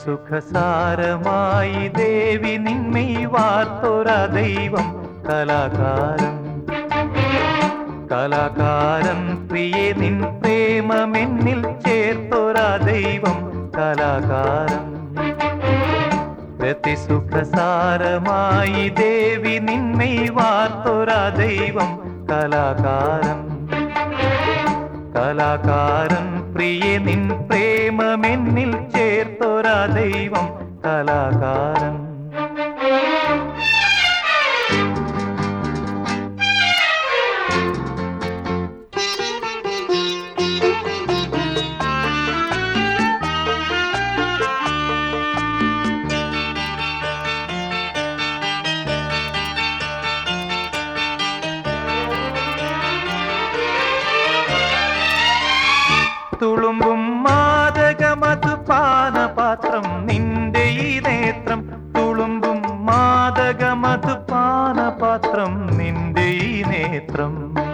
രതിസുഖസാരമായി ദേവി നിന്മൈ വാർത്തോര ദൈവം കലാകാരൻ കലാകാരൻ പ്രിയെ നിൻ പ്രേമമെന്നിൽ ചേർത്തോര ദൈവം കലാകാരൻ രതിസുഖസാരമായി ദേവി നിന്മൈ വാർത്തോര ദൈവം കലാകാരൻ കലാകാരൻ പ്രിയെ നിൻ പ്രേമമെന്നിൽ ചേർത്തോര ദൈവം കലാകാരൻ തുളുമ്പും മാതകമതു പാനപാത്രം നിന്റെ ഈ നേത്രം തുളുമ്പും മാതകമതു പാനപാത്രം നിന്റെ ഈ നേത്രം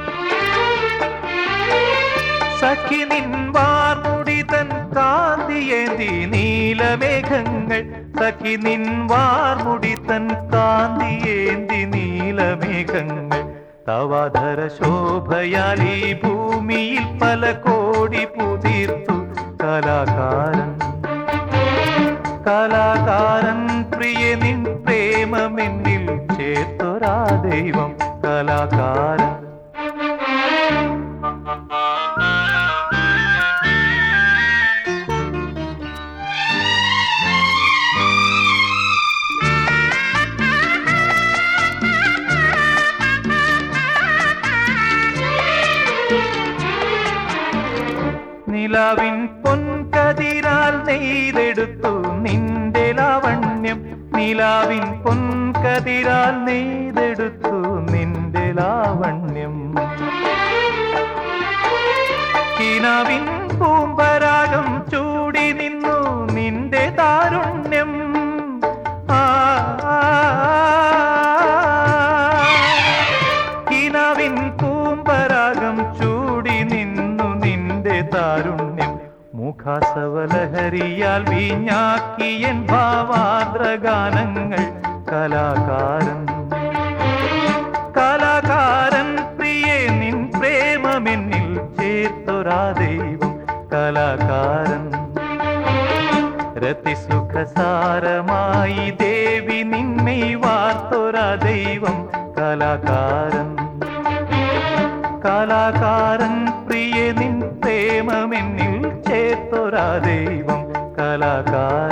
സഖി നിൻ വാർമുടി തൻ കാന്തിയേന്തി നീലമേഘങ്ങൾ സഖി നിൻ വാർമുടി തൻ കാന്തിയേന്തി നീലമേഘങ്ങൾ തവാധര ശോഭയാൽ ഈ ഭൂമിയിൽ പല കോടി പുതിർത്തു കലാകാരൻ കലാകാരൻ പ്രിയ നിൻ പ്രേമമെന്നിൽ ചേർത്തൊരാ ദൈവം കലാകാരൻ നിലാവിൻ പൊൻകതിരാൽ നെയ്തെടുത്തു നിന്റെ ലാവണ്യം നിലാവിൻ പൊൻകതിരാൽ നെയ്തെടുത്തു നിന്റെ ലാവണ്യം കിനാവിൻ പൂമ്പരാഗം ചൂടി നിന്നു നിന്റെ താരുണ്യം ആ, ആ, കിനാവിൻ പൂമ്പരാഗം ചൂടി നിന്നു നിന്റെ താരുണ്യം മുഖാസവലഹരിയാൽ വീഞ്ഞാക്കിയൻ ഭാവാദ്രഗാനങ്ങൾ കലാകാരൻ കലാകാരൻ പ്രിയെ നിൻ പ്രേമമെന്നിൽ ചേർത്തൊരാ ദൈവം കലാകാരൻ രതിസുഖസാരമായി ദേവി നിന്നെ വാർത്തോരാ ദൈവം കലാകാരൻ കലാകാരൻ പ്രിയ നിൻ പ്രേമമെന്നിൽ ചേർത്തൊരാ ദൈവം കലാകാരൻ